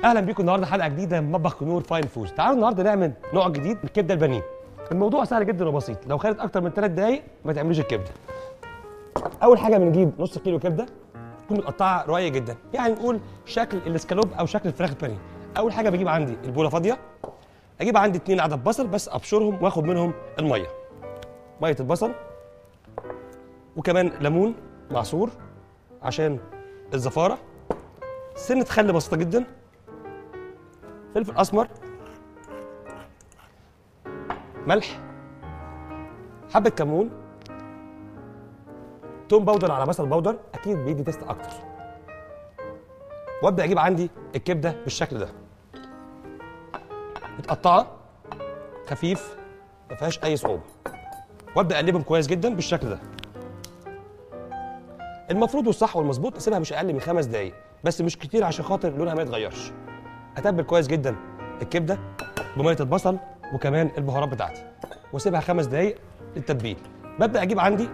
اهلا بيكم النهارده حلقه جديده من مطبخ كنور فاين فوز تعالوا النهارده نعمل نوع جديد من الكبده البانيه الموضوع سهل جدا وبسيط لو خدت اكتر من 3 دقايق ما تعملوش الكبده اول حاجه بنجيب نص كيلو كبده تكون متقطعه رقيق جدا يعني نقول شكل الاسكالوب او شكل الفراخ البانيه اول حاجه بجيب عندي البوله فاضيه اجيب عندي اتنين عدد بصل بس ابشرهم واخد منهم الميه ميه البصل وكمان ليمون معصور عشان الزفاره سنه خل بسيطه جدا فلفل اسمر ملح حبه كمون توم باودر على بصل باودر اكيد بيدي تيست اكتر وابدا اجيب عندي الكبده بالشكل ده متقطعه خفيف ما فيهاش اي صعوبه وابدا اقلبهم كويس جدا بالشكل ده المفروض والصح والمظبوط اسيبها مش اقل من خمس دقايق بس مش كتير عشان خاطر لونها ما يتغيرش اتبل كويس جدا الكبده بميه البصل وكمان البهارات بتاعتي واسيبها خمس دقايق للتتبيل ببدا اجيب عندي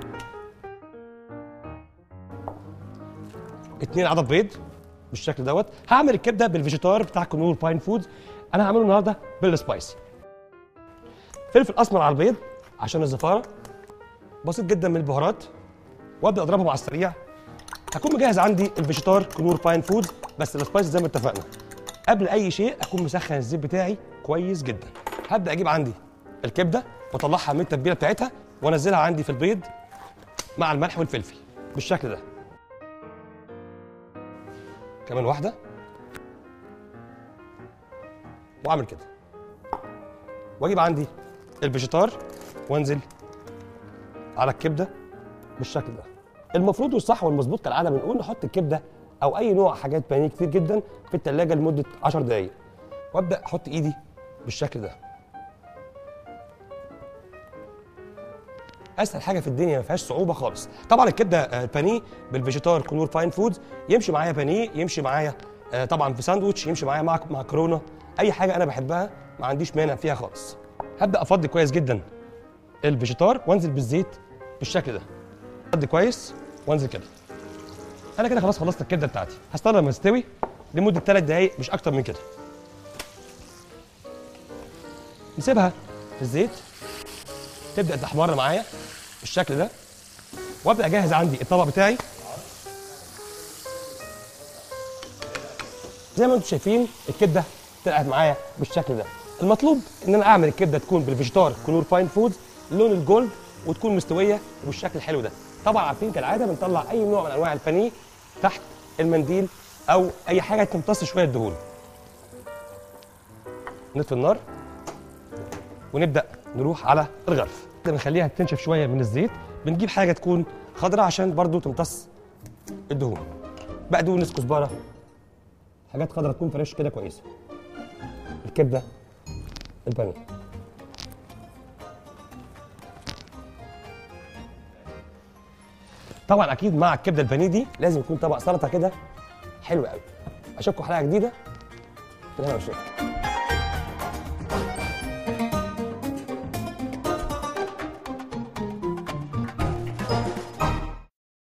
اتنين عدد بيض بالشكل دوت هعمل الكبده بالفيجيتار بتاع كنور باين فودز انا هعمله النهارده بالسبايسي فلفل اسمر على البيض عشان الزفاره بسيط جدا من البهارات وابدا اضربهم على السريع هكون مجهز عندي الفيجيتار كنور باين فودز بس السبايسي زي ما اتفقنا قبل اي شيء اكون مسخن الزيت بتاعي كويس جدا هبدا اجيب عندي الكبده واطلعها من التتبيله بتاعتها وانزلها عندي في البيض مع الملح والفلفل بالشكل ده كمان واحده واعمل كده واجيب عندي الفيجيتار وانزل على الكبده بالشكل ده المفروض والصح والمظبوط كالعاده بنقول نحط الكبده او اي نوع حاجات بانيه كتير جدا في الثلاجه لمده 10 دقائق وابدا احط ايدي بالشكل ده اسهل حاجه في الدنيا ما فيهاش صعوبه خالص طبعا الكبده آه، بانيه بالفيجيتار كنور فاين فودز يمشي معايا بانيه يمشي معايا آه، طبعا في ساندوتش يمشي معايا مع معكرونه اي حاجه انا بحبها ما عنديش مانع فيها خالص هبدا افضي كويس جدا الفيجيتار وانزل بالزيت بالشكل ده افضي كويس وانزل كده انا كده خلاص خلصت الكبده بتاعتي هستنى لما تستوي لمده 3 دقائق مش اكتر من كده نسيبها في الزيت تبدا تحمر معايا بالشكل ده وابدا اجهز عندي الطبق بتاعي زي ما انتم شايفين الكبده طلعت معايا بالشكل ده المطلوب ان انا اعمل الكبده تكون بالفيجيتار كنور فاين فودز لون الجولد وتكون مستويه وبالشكل الحلو ده طبعا عارفين كالعاده بنطلع اي نوع من انواع البانيه تحت المنديل او اي حاجه تمتص شويه دهون نطفي النار ونبدا نروح على الغرف بنخليها تنشف شويه من الزيت بنجيب حاجه تكون خضراء عشان برضو تمتص الدهون بقدونس كزبره حاجات خضراء تكون فريش كده كويسه الكبده البانيه طبعا اكيد مع الكبده البانيه دي لازم يكون طبق سلطه كده حلو قوي اشوفكم حلقه جديده في الهنا والشفا